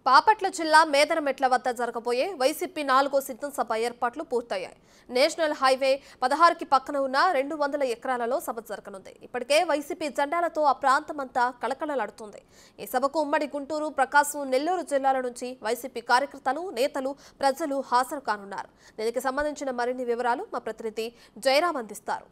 బాపట్ల జిల్లా మేదరమెట్ల వద్ద జరగబోయే వైసీపీ నాలుగో సిద్ధం సభ ఏర్పాట్లు పూర్తయ్యాయి నేషనల్ హైవే పదహారుకి పక్కన ఉన్న రెండు వందల ఎకరాలలో సభ జరగనుంది ఇప్పటికే వైసీపీ జెండాలతో ఆ ప్రాంతమంతా కళకళలాడుతుంది ఈ సభకు ఉమ్మడి గుంటూరు ప్రకాశం నెల్లూరు జిల్లాల నుంచి వైసీపీ కార్యకర్తలు నేతలు ప్రజలు హాజరు కానున్నారు దీనికి సంబంధించిన మరిన్ని వివరాలు మా ప్రతినిధి జయరాం అందిస్తారు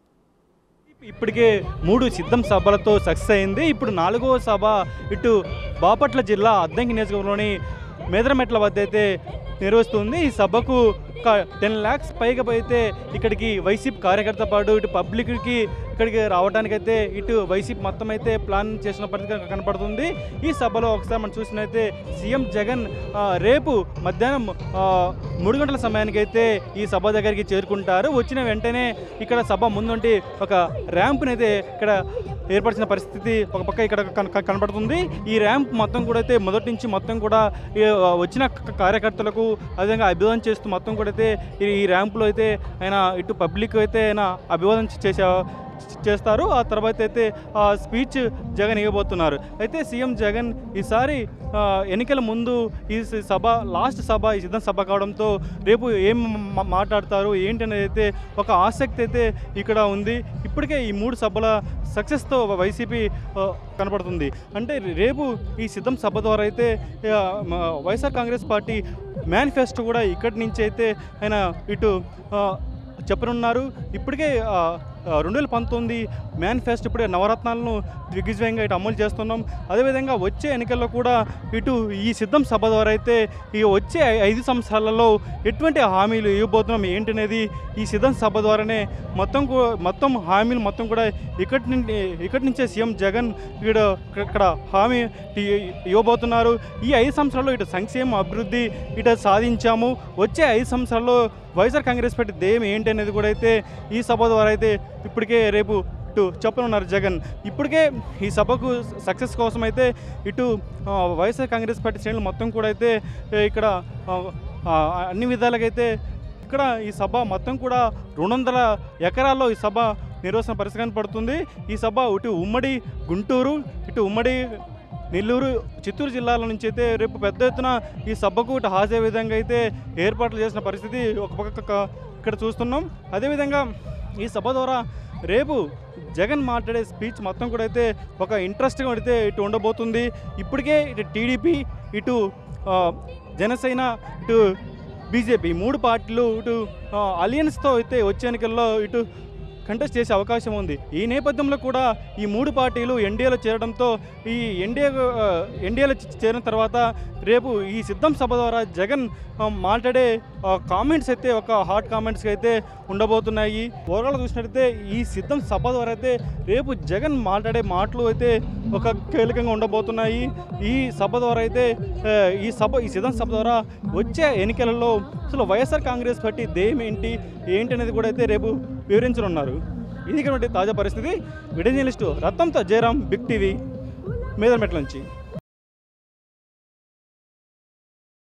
ఇప్పటికే మూడు సిద్ధం సభలతో సక్సెస్ అయింది ఇప్పుడు నాలుగో సభ ఇటు బాపట్ల జిల్లా అద్దంకి నియోజకవర్గంలోని మేదరమెట్ల వద్ద అయితే నిర్వహిస్తుంది ఈ సభకు ఒక టెన్ ల్యాక్స్ పైగా అయితే ఇక్కడికి వైసీపీ కార్యకర్త పాటు ఇటు పబ్లిక్కి ఇక్కడికి రావడానికైతే ఇటు వైసీపీ మొత్తం అయితే ప్లాన్ చేసిన పరిస్థితి కనపడుతుంది ఈ సభలో ఒకసారి మనం చూసినైతే సీఎం జగన్ ఆ, రేపు మధ్యాహ్నం ఆ, మూడు గంటల సమయానికి అయితే ఈ సభ దగ్గరికి చేరుకుంటారు వచ్చిన వెంటనే ఇక్కడ సభ ముందుండి ఒక ర్యాంప్ని అయితే ఇక్కడ ఏర్పరిచిన పరిస్థితి ఒక పక్క ఇక్కడ కన- కన- కనపడుతుంది ఈ ర్యాంప్ మొత్తం కూడా అయితే మొదటి నుంచి మొత్తం కూడా ఈ, ఆ, వచ్చిన క- కార్యకర్తలకు అదేవిధంగా అభివాదం చేస్తూ మొత్తం కూడా అయితే ఈ ఈ ర్యాంపులో అయితే ఆయన ఇటు పబ్లిక్ అయితే ఆయన అభివాదం చేసే చేస్తారు ఆ తర్వాత అయితే ఆ స్పీచ్ జగన్ ఇవ్వబోతున్నారు అయితే సీఎం జగన్ ఈసారి ఆ, ఎన్నికల ముందు ఈ స- సభ లాస్ట్ సభ ఈ సిద్ధం సభ కావడంతో రేపు ఏం మా- మాట్లాడతారు ఏంటి అనేది అయితే ఒక ఆసక్తి అయితే ఇక్కడ ఉంది ఇప్పటికే ఈ మూడు సభల సక్సెస్తో వైసీపీ ఆ, కనపడుతుంది అంటే రేపు ఈ సిద్ధం సభ ద్వారా అయితే ఆ, మ- వైఎస్ఆర్ కాంగ్రెస్ పార్టీ మేనిఫెస్టో కూడా ఇక్కడి నుంచి అయితే ఆయన ఇటు ఆ, చెప్పనున్నారు ఇప్పటికే ఆ, ఆ, రెండు వేల పంతొమ్మిది మేనిఫెస్టో ఇప్పుడే నవరత్నాలను దిగ్విజయంగా ఇటు అమలు చేస్తున్నాం అదేవిధంగా వచ్చే ఎన్నికల్లో కూడా ఇటు ఈ సిద్ధం సభ ద్వారా అయితే ఈ వచ్చే ఐ- ఐదు సంవత్సరాలలో ఎటువంటి హామీలు ఇవ్వబోతున్నాం ఏంటనేది ఈ సిద్ధం సభ ద్వారానే మొత్తం కూ- మొత్తం హామీలు మొత్తం కూడా ఇక్కడి నుండి ఇక్కడి నుంచే సీఎం జగన్ ఇక్కడ ఇక్కడ హామీ ఇ- ఇవ్వబోతున్నారు ఈ ఐదు సంవత్సరాల్లో ఇటు సంక్షేమ అభివృద్ధి ఇటు సాధించాము వచ్చే ఐదు సంవత్సరాల్లో వైఎస్ఆర్ కాంగ్రెస్ పార్టీ ధ్యేయం ఏంటి అనేది కూడా అయితే ఈ సభ ద్వారా అయితే ఇప్పటికే రేపు ఇటు చెప్పనున్నారు జగన్ ఇప్పటికే ఈ సభకు సక్సెస్ కోసం అయితే ఇటు ఆ, వైఎస్ఆర్ కాంగ్రెస్ పార్టీ శ్రేణులు మొత్తం కూడా అయితే ఏ, ఇక్కడ ఆ, ఆ, అన్ని విధాలుగైతే ఇక్కడ ఈ సభ మొత్తం కూడా రెండు వందల ఎకరాల్లో ఈ సభ నిర్వహణ పరిస్థితి కనపడుతుంది ఈ సభ ఇటు ఉమ్మడి గుంటూరు ఇటు ఉమ్మడి నెల్లూరు చిత్తూరు జిల్లాల నుంచి అయితే రేపు పెద్ద ఎత్తున ఈ సభకు ఇటు హాజరే విధంగా అయితే ఏర్పాట్లు చేసిన పరిస్థితి ఒక పక్క క- ఇక్కడ చూస్తున్నాం అదేవిధంగా ఈ సభ ద్వారా రేపు జగన్ మాట్లాడే స్పీచ్ మొత్తం కూడా అయితే ఒక ఇంట్రెస్ట్గా అయితే ఇటు ఉండబోతుంది ఇప్పటికే ఇటు టీడీపీ ఇటు ఆ, జనసేన ఇటు బీజేపీ మూడు పార్టీలు ఇటు ఆ, అలియన్స్తో అయితే వచ్చే ఎన్నికల్లో ఇటు కంటెస్ట్ చేసే అవకాశం ఉంది ఈ నేపథ్యంలో కూడా ఈ మూడు పార్టీలు ఎన్డీఏలో చేరడంతో ఈ ఎన్డీఏ ఆ, ఎన్డీఏలో చే- చేరిన తర్వాత రేపు ఈ సిద్ధం సభ ద్వారా జగన్ ఆ, మాట్లాడే కామెంట్స్ అయితే ఒక హాట్ కామెంట్స్కి అయితే ఉండబోతున్నాయి ఓవరాల్ చూసినట్టయితే ఈ సిద్ధం సభ ద్వారా అయితే రేపు జగన్ మాట్లాడే మాటలు అయితే ఒక కీలకంగా ఉండబోతున్నాయి ఈ సభ ద్వారా అయితే ఆ, ఈ సభ ఈ సిద్ధం సభ ద్వారా వచ్చే ఎన్నికలలో అసలు వైఎస్ఆర్ కాంగ్రెస్ పార్టీ ధ్యేయం ఏంటి ఏంటి అనేది కూడా అయితే రేపు వివరించనున్నారు ఇది కాబట్టి తాజా పరిస్థితి విడియో జర్నలిస్టు రత్నంతో జయరాం బిగ్ టీవీ మేదర్మెట్ల నుంచి